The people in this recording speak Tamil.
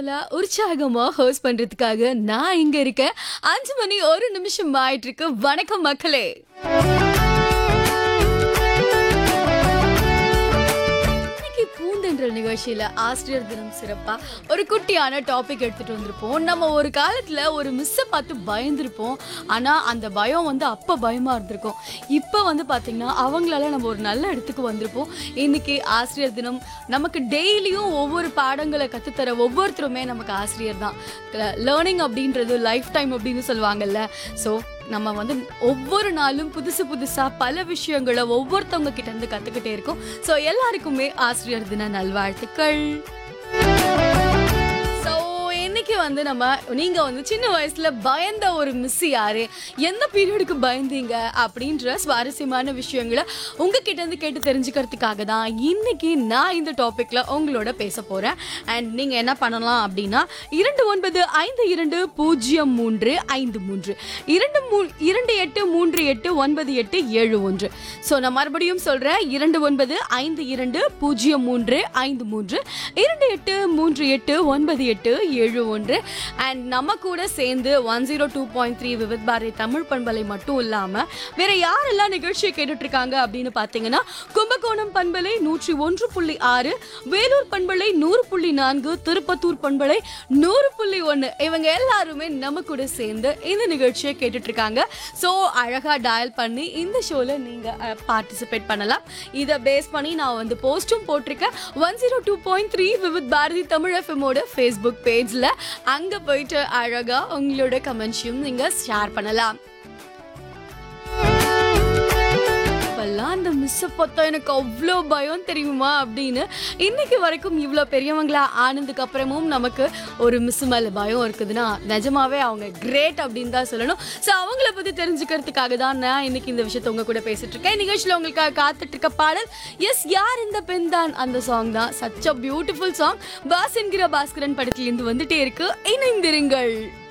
ஷோல உற்சாகமா ஹோஸ்ட் பண்றதுக்காக நான் இங்க இருக்கேன் அஞ்சு மணி ஒரு நிமிஷம் ஆயிட்டு இருக்கு வணக்கம் மக்களே இன்னைக்கு பூந்தென்றல் நிகழ்ச்சியில ஆசிரியர் தினம் சிறப்பா ஒரு குட்டியான டாபிக் எடுத்துட்டு வந்திருப்போம் நம்ம ஒரு காலத்துல ஒரு மிஸ்ஸை பார்த்து பயந்துருப்போம் ஆனா அந்த பயம் வந்து அப்ப பயமா இருந்திருக்கும் இப்போ வந்து பாத்தீங்கன்னா அவங்களால நம்ம ஒரு நல்ல இடத்துக்கு வந்திருப்போம் இன்னைக்கு ஆசிரியர் தினம் நமக்கு டெய்லியும் ஒவ்வொரு பாடங்களை கத்துத்தர ஒவ்வொருத்தருமே நமக்கு ஆசிரியர் தான் லேர்னிங் அப்படின்றது லைஃப் டைம் அப்படின்னு சொல்லுவாங்கல்ல ஸோ நம்ம வந்து ஒவ்வொரு நாளும் புதுசு புதுசா பல விஷயங்களை ஒவ்வொருத்தவங்க கிட்ட இருந்து கத்துக்கிட்டே இருக்கோம் ஸோ எல்லாருக்குமே ஆசிரியர் தின நல்வாழ்த்துக்கள் ஸோ இன்னைக்கு வந்து நம்ம நீங்க வந்து சின்ன வயசுல பயந்த ஒரு மிஸ் யாரு எந்த பீரியடுக்கு பயந்தீங்க அப்படின்ற சுவாரஸ்யமான விஷயங்களை உங்ககிட்ட இருந்து கேட்டு தெரிஞ்சுக்கிறதுக்காக தான் இன்னைக்கு நான் இந்த டாபிக்ல உங்களோட பேச போறேன் அண்ட் நீங்க என்ன பண்ணலாம் அப்படின்னா இரண்டு ஒன்பது ஐந்து இரண்டு பூஜ்ஜியம் மூன்று ஐந்து மூன்று இரண்டு மூ இரண்டு எட்டு மூன்று எட்டு ஒன்பது எட்டு ஏழு ஒன்று ஸோ நான் மறுபடியும் சொல்றேன் இரண்டு ஒன்பது ஐந்து இரண்டு பூஜ்ஜியம் மூன்று ஐந்து மூன்று இரண்டு எட்டு மூன்று எட்டு ஒன்பது எட்டு ஏழு ஒன்று அண்ட் நம்ம கூட சேர்ந்து one zero two point three Vividh Bharati Tamil பண்பலை மட்டும் இல்லாம வேற யாரெல்லாம் நிகழ்ச்சியை கேட்டுட்டு இருக்காங்க அப்படின்னு பாத்தீங்கன்னா கும்பகோணம் பண்பலை நூற்றி ஒன்று புள்ளி ஆறு வேலூர் பண்பலை நூறு புள்ளி நான்கு திருப்பத்தூர் பண்பலை நூறு புள்ளி ஒன்று இவங்க எல்லாருமே நம்ம கூட சேர்ந்து இந்த நிகழ்ச்சியை கேட்டுட்டு இருக்காங்க ஸோ அழகா டயல் பண்ணி இந்த ஷோல நீங்க பார்ட்டிசிபேட் பண்ணலாம் இதை பேஸ் பண்ணி நான் வந்து போஸ்டும் போட்டிருக்கேன் one zero two point three Vividh Bharati Tamil எஃப்எம்மோட ஃபேஸ்புக் பேஜ்ல அங்க போயிட்டு அழகா உங்களோட கமெண்ட்ஸையும் நீங்க ஷேர் பண்ணலாம் அப்பெல்லாம் அந்த மிஸ்ஸை பார்த்தா எனக்கு அவ்வளோ பயம் தெரியுமா அப்படின்னு இன்னைக்கு வரைக்கும் இவ்வளோ பெரியவங்களா ஆனதுக்கு அப்புறமும் நமக்கு ஒரு மிஸ் மேலே பயம் இருக்குதுன்னா நிஜமாவே அவங்க கிரேட் அப்படின்னு தான் சொல்லணும் ஸோ அவங்கள பற்றி தெரிஞ்சுக்கிறதுக்காக தான் நான் இன்னைக்கு இந்த விஷயத்த உங்க கூட பேசிட்டு இருக்கேன் நிகழ்ச்சியில் உங்களுக்காக காத்துட்டு இருக்க பாடல் எஸ் யார் இந்த பெண் தான் அந்த சாங் தான் such a beautiful song Boss என்கிற பாஸ்கரன் படத்திலிருந்து வந்துட்டே இருக்கு இணைந்திருங்கள்